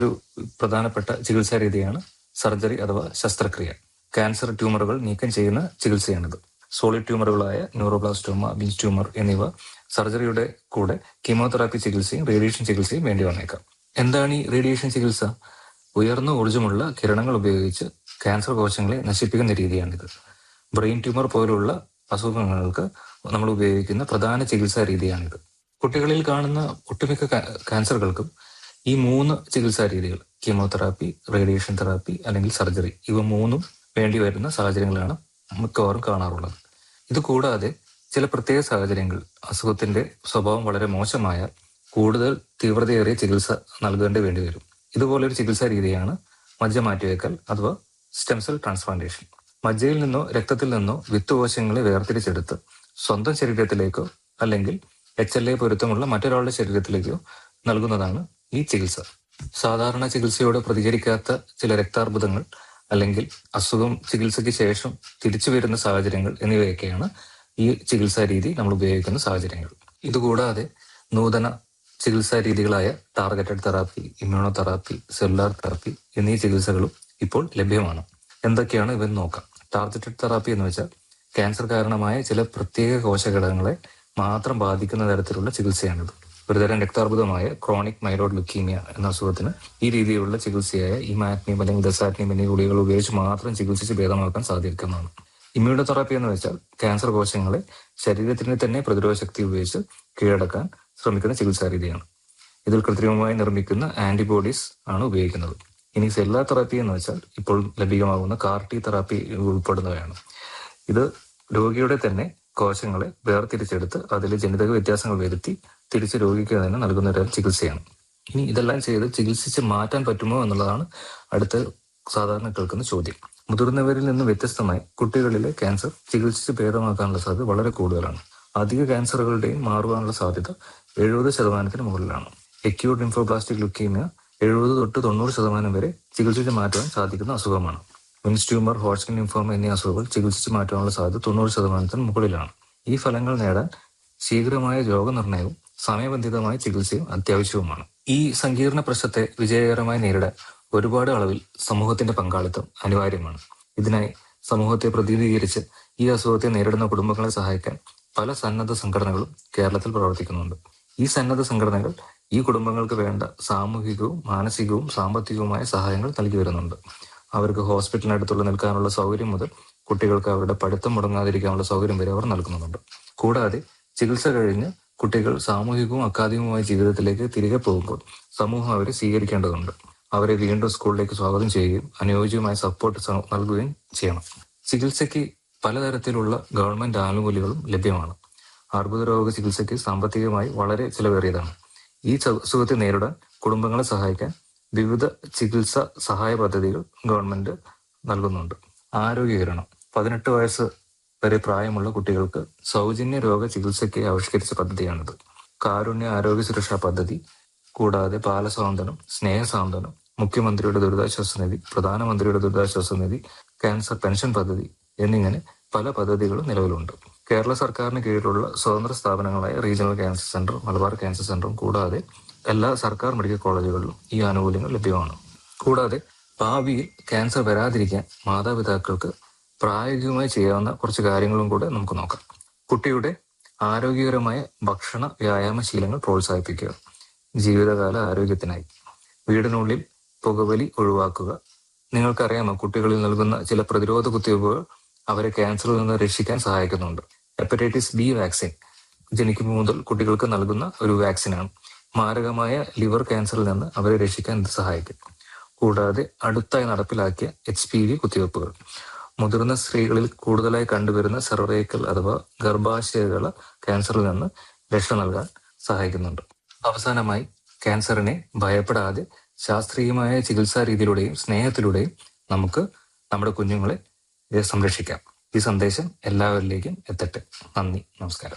ഒരു പ്രധാനപ്പെട്ട ചികിത്സാ രീതിയാണ് സർജറി അഥവാ ശസ്ത്രക്രിയ ക്യാൻസർ ട്യൂമറുകൾ നീക്കം ചെയ്യുന്ന ചികിത്സയാണിത് സോളിഡ് ട്യൂമറുകളായ ന്യൂറോബ്ലാസ്റ്റോമ ബിൻസ് ട്യൂമർ എന്നിവ സർജറിയുടെ കൂടെ കീമോതെറാപ്പി ചികിത്സയും റേഡിയേഷൻ ചികിത്സയും വേണ്ടി വന്നേക്കാം എന്താണ് ഈ റേഡിയേഷൻ ചികിത്സ ഉയർന്ന ഊർജ്ജമുള്ള കിരണങ്ങൾ ഉപയോഗിച്ച് ക്യാൻസർ കോശങ്ങളെ നശിപ്പിക്കുന്ന രീതിയാണിത് ബ്രെയിൻ ട്യൂമർ പോലുള്ള അസുഖങ്ങൾക്ക് നമ്മൾ ഉപയോഗിക്കുന്ന പ്രധാന ചികിത്സാ രീതിയാണിത് കുട്ടികളിൽ കാണുന്ന ഒട്ടുമിക്ക കാ- ക്യാൻസറുകൾക്കും ഈ മൂന്ന് ചികിത്സാ രീതികൾ കീമോതെറാപ്പി റേഡിയേഷൻ തെറാപ്പി അല്ലെങ്കിൽ സർജറി ഇവ മൂന്നും വേണ്ടി വരുന്ന സാഹചര്യങ്ങളാണ് മിക്കവാറും കാണാറുള്ളത് ഇത് കൂടാതെ ചില പ്രത്യേക സാഹചര്യങ്ങൾ അസുഖത്തിന്റെ സ്വഭാവം വളരെ മോശമായാൽ കൂടുതൽ തീവ്രതയേറിയ ചികിത്സ നൽകേണ്ടി വേണ്ടി വരും ഇതുപോലൊരു ചികിത്സാ രീതിയാണ് മജ്ജ മാറ്റിവെക്കൽ അഥവാ സ്റ്റെം സെൽ ട്രാൻസ്പ്ലാന്റേഷൻ മജ്ജയിൽ നിന്നോ രക്തത്തിൽ നിന്നോ വിത്തുകോശങ്ങളെ വേർതിരിച്ചെടുത്ത് സ്വന്തം ശരീരത്തിലേക്കോ അല്ലെങ്കിൽ എച്ച് എൽ എ പൊരുത്തമുള്ള മറ്റൊരാളുടെ ശരീരത്തിലേക്കോ നൽകുന്നതാണ് ഈ ചികിത്സ സാധാരണ ചികിത്സയോട് പ്രതികരിക്കാത്ത ചില രക്താർബുദങ്ങൾ അല്ലെങ്കിൽ അസുഖം ചികിത്സയ്ക്ക് ശേഷം തിരിച്ചു വരുന്ന സാഹചര്യങ്ങൾ എന്നിവയൊക്കെയാണ് ഈ ചികിത്സാ രീതി നമ്മൾ ഉപയോഗിക്കുന്ന സാഹചര്യങ്ങൾ ഇതുകൂടാതെ നൂതന ചികിത്സാ രീതികളായ targeted therapy immunotherapy cellular therapy എന്നീ ചികിത്സകളും ഇപ്പോൾ ലഭ്യമാണ് എന്തൊക്കെയാണ് ഇവൻ നോക്കാം ടാർഗറ്റഡ് തെറാപ്പി എന്ന് വെച്ചാൽ ക്യാൻസർ കാരണമായ ചില പ്രത്യേക കോശഘടകങ്ങളെ മാത്രം ബാധിക്കുന്ന തരത്തിലുള്ള ചികിത്സയാണിത് ഒരുതരം രക്താർബുദമായ ക്രോണിക് മൈലോഡ് ലുക്കീമിയ എന്ന അസുഖത്തിന് ഈ രീതിയിലുള്ള ചികിത്സയായ ഇമാറ്റ്നിയം അല്ലെങ്കിൽ ദസാറ്റ്നിയം എന്നീ ഗുളികൾ ഉപയോഗിച്ച് മാത്രം ചികിത്സിച്ച് ഭേദമാക്കാൻ സാധിക്കുന്നതാണ് ഇമ്മ്യൂണോതെറാപ്പി എന്ന് വെച്ചാൽ ക്യാൻസർ കോശങ്ങളെ ശരീരത്തിന് തന്നെ പ്രതിരോധ ശക്തി ഉപയോഗിച്ച് കീഴടക്കാൻ ശ്രമിക്കുന്ന ചികിത്സാ രീതിയാണ് ഇതിൽ കൃത്രിമമായി നിർമ്മിക്കുന്ന ആന്റിബോഡീസ് ആണ് ഉപയോഗിക്കുന്നത് ഇനി സെല്ലാർ തെറാപ്പി എന്ന് വെച്ചാൽ ഇപ്പോൾ ലഭ്യമാകുന്ന കാർട്ടി തെറാപ്പി ഉൾപ്പെടുന്നവയാണ് ഇത് രോഗിയുടെ തന്നെ കോശങ്ങളെ വേർതിരിച്ചെടുത്ത് അതിൽ ജനിതക വ്യത്യാസങ്ങൾ വരുത്തി തിരിച്ച് രോഗിക്ക് തന്നെ നൽകുന്ന ഒരു ചികിത്സയാണ് ഇനി ഇതെല്ലാം ചെയ്ത് ചികിത്സിച്ച് മാറ്റാൻ പറ്റുമോ എന്നുള്ളതാണ് അടുത്ത സാധാരണ കേൾക്കുന്ന ചോദ്യം മുതിർന്നവരിൽ നിന്ന് വ്യത്യസ്തമായി കുട്ടികളിലെ ക്യാൻസർ ചികിത്സിച്ച് ഭേദമാക്കാനുള്ള സാധ്യത വളരെ കൂടുതലാണ് അധിക ക്യാൻസറുകളുടെയും മാറുവാനുള്ള സാധ്യത എഴുപത് ശതമാനത്തിന് മുകളിലാണ് എക്യൂട്ട് ഇൻഫോപ്ലാസ്റ്റിക് ലുക്കീമിയ എഴുപത് തൊട്ട് തൊണ്ണൂറ് ശതമാനം വരെ ചികിത്സിച്ച് മാറ്റുവാൻ സാധിക്കുന്ന അസുഖമാണ് വിൻസ് ട്യൂമർ ഹോട്ട്സ്കിൻ ലിംഫോമ എന്നീ അസുഖങ്ങൾ ചികിത്സിച്ച് മാറ്റാനുള്ള സാധ്യത തൊണ്ണൂറ് ശതമാനത്തിന് മുകളിലാണ് ഈ ഫലങ്ങൾ നേടാൻ ശീഘ്രമായ രോഗനിർണയവും സമയബന്ധിതമായ ചികിത്സയും അത്യാവശ്യവുമാണ് ഈ സങ്കീർണ പ്രശ്നത്തെ വിജയകരമായി നേരിടാൻ ഒരുപാട് അളവിൽ സമൂഹത്തിന്റെ പങ്കാളിത്തം അനിവാര്യമാണ് ഇതിനായി സമൂഹത്തെ പ്രതിനിധീകരിച്ച് ഈ അസുഖത്തെ നേരിടുന്ന കുടുംബങ്ങളെ സഹായിക്കാൻ പല സന്നദ്ധ സംഘടനകളും കേരളത്തിൽ പ്രവർത്തിക്കുന്നുണ്ട് ഈ സന്നദ്ധ സംഘടനകൾ ഈ കുടുംബങ്ങൾക്ക് വേണ്ട സാമൂഹികവും മാനസികവും സാമ്പത്തികവുമായ സഹായങ്ങൾ നൽകി വരുന്നുണ്ട് അവർക്ക് ഹോസ്പിറ്റലിനടുത്തുള്ള നിൽക്കാനുള്ള സൗകര്യം മുതൽ കുട്ടികൾക്ക് അവരുടെ പഠിത്തം മുടങ്ങാതിരിക്കാനുള്ള സൗകര്യം വരെ അവർ നൽകുന്നുണ്ട് കൂടാതെ ചികിത്സ കഴിഞ്ഞ് കുട്ടികൾ സാമൂഹികവും അക്കാദമികവുമായ ജീവിതത്തിലേക്ക് തിരികെ പോകുമ്പോൾ സമൂഹം അവരെ സ്വീകരിക്കേണ്ടതുണ്ട് അവരെ വീണ്ടും സ്കൂളിലേക്ക് സ്വാഗതം ചെയ്യുകയും അനുയോജ്യമായ സപ്പോർട്ട് സ- നൽകുകയും ചെയ്യണം ചികിത്സയ്ക്ക് പലതരത്തിലുള്ള ഗവൺമെന്റ് ആനുകൂല്യങ്ങളും ലഭ്യമാണ് അർബുദ രോഗ ചികിത്സയ്ക്ക് സാമ്പത്തികമായി വളരെ ചിലവേറിയതാണ് ഈ ച- അസുഖത്തെ നേരിടാൻ കുടുംബങ്ങളെ സഹായിക്കാൻ വിവിധ ചികിത്സ സഹായ പദ്ധതികൾ ഗവൺമെന്റ് നൽകുന്നുണ്ട് ആരോഗ്യകരണം പതിനെട്ട് വയസ്സ് വരെ പ്രായമുള്ള കുട്ടികൾക്ക് സൗജന്യ രോഗ ചികിത്സയ്ക്ക് ആവിഷ്കരിച്ച പദ്ധതിയാണിത് കാരുണ്യ ആരോഗ്യ സുരക്ഷാ പദ്ധതി കൂടാതെ ബാലസ്വാന്തനം സ്നേഹസാന്ത്വനം മുഖ്യമന്ത്രിയുടെ ദുരിതാശ്വാസ നിധി പ്രധാനമന്ത്രിയുടെ ദുരിതാശ്വാസ നിധി ക്യാൻസർ പെൻഷൻ പദ്ധതി എന്നിങ്ങനെ പല പദ്ധതികളും നിലവിലുണ്ട് കേരള സർക്കാരിന് കീഴിലുള്ള സ്വതന്ത്ര സ്ഥാപനങ്ങളായ regional cancer centre Malabar cancer സെന്ററും കൂടാതെ എല്ലാ സർക്കാർ മെഡിക്കൽ കോളേജുകളിലും ഈ ആനുകൂല്യങ്ങൾ ലഭ്യമാണ് കൂടാതെ ഭാവിയിൽ ക്യാൻസർ വരാതിരിക്കാൻ മാതാപിതാക്കൾക്ക് പ്രായോഗികമായി ചെയ്യാവുന്ന കുറച്ച് കാര്യങ്ങളും കൂടെ നമുക്ക് നോക്കാം കുട്ടിയുടെ ആരോഗ്യകരമായ ഭക്ഷണ വ്യായാമ ശീലങ്ങൾ പ്രോത്സാഹിപ്പിക്കുക ജീവിതകാല ആരോഗ്യത്തിനായി വീടിനുള്ളിൽ പുകവലി ഒഴിവാക്കുക നിങ്ങൾക്കറിയാമോ കുട്ടികളിൽ നൽകുന്ന ചില പ്രതിരോധ കുത്തിവയ്പ്പുകൾ അവരെ ക്യാൻസറിൽ നിന്ന് രക്ഷിക്കാൻ സഹായിക്കുന്നുണ്ട് ഹെപ്പറ്റൈറ്റിസ് ബി വാക്സിൻ ജനിക്കുമ്പോൾ മുതൽ കുട്ടികൾക്ക് നൽകുന്ന ഒരു വാക്സിനാണ് മാരകമായ ലിവർ ക്യാൻസറിൽ നിന്ന് അവരെ രക്ഷിക്കാൻ ഇത് സഹായിക്കും കൂടാതെ അടുത്തായി നടപ്പിലാക്കിയ എച്ച് പി വി കുത്തിവയ്പ്പുകൾ മുതിർന്ന സ്ത്രീകളിൽ കൂടുതലായി കണ്ടുവരുന്ന സെറോറേക്കൽ അഥവാ ഗർഭാശയകള ക്യാൻസറിൽ നിന്ന് രക്ഷ നൽകാൻ സഹായിക്കുന്നുണ്ട് അവസാനമായി ക്യാൻസറിനെ ഭയപ്പെടാതെ ശാസ്ത്രീയമായ ചികിത്സാ രീതിയിലൂടെയും സ്നേഹത്തിലൂടെയും നമുക്ക് നമ്മുടെ കുഞ്ഞുങ്ങളെ ഇത് സംരക്ഷിക്കാം ഈ സന്ദേശം എല്ലാവരിലേക്കും എത്തട്ടെ നന്ദി നമസ്കാരം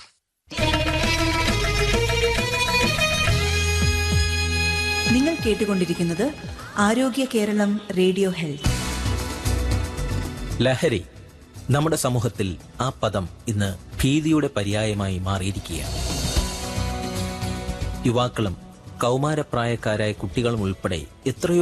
നിങ്ങൾ കേട്ടുകൊണ്ടിരിക്കുന്നത് ആരോഗ്യ കേരളം റേഡിയോ ഹെൽത്ത് ലഹരി നമ്മുടെ സമൂഹത്തിൽ ആ പദം ഇന്ന് ഭീതിയുടെ പര്യായമായി മാറിയിരിക്കുകയാണ് യുവാക്കളും കൗമാരപ്രായക്കാരായ കുട്ടികളും ഉൾപ്പെടെ എത്രയോ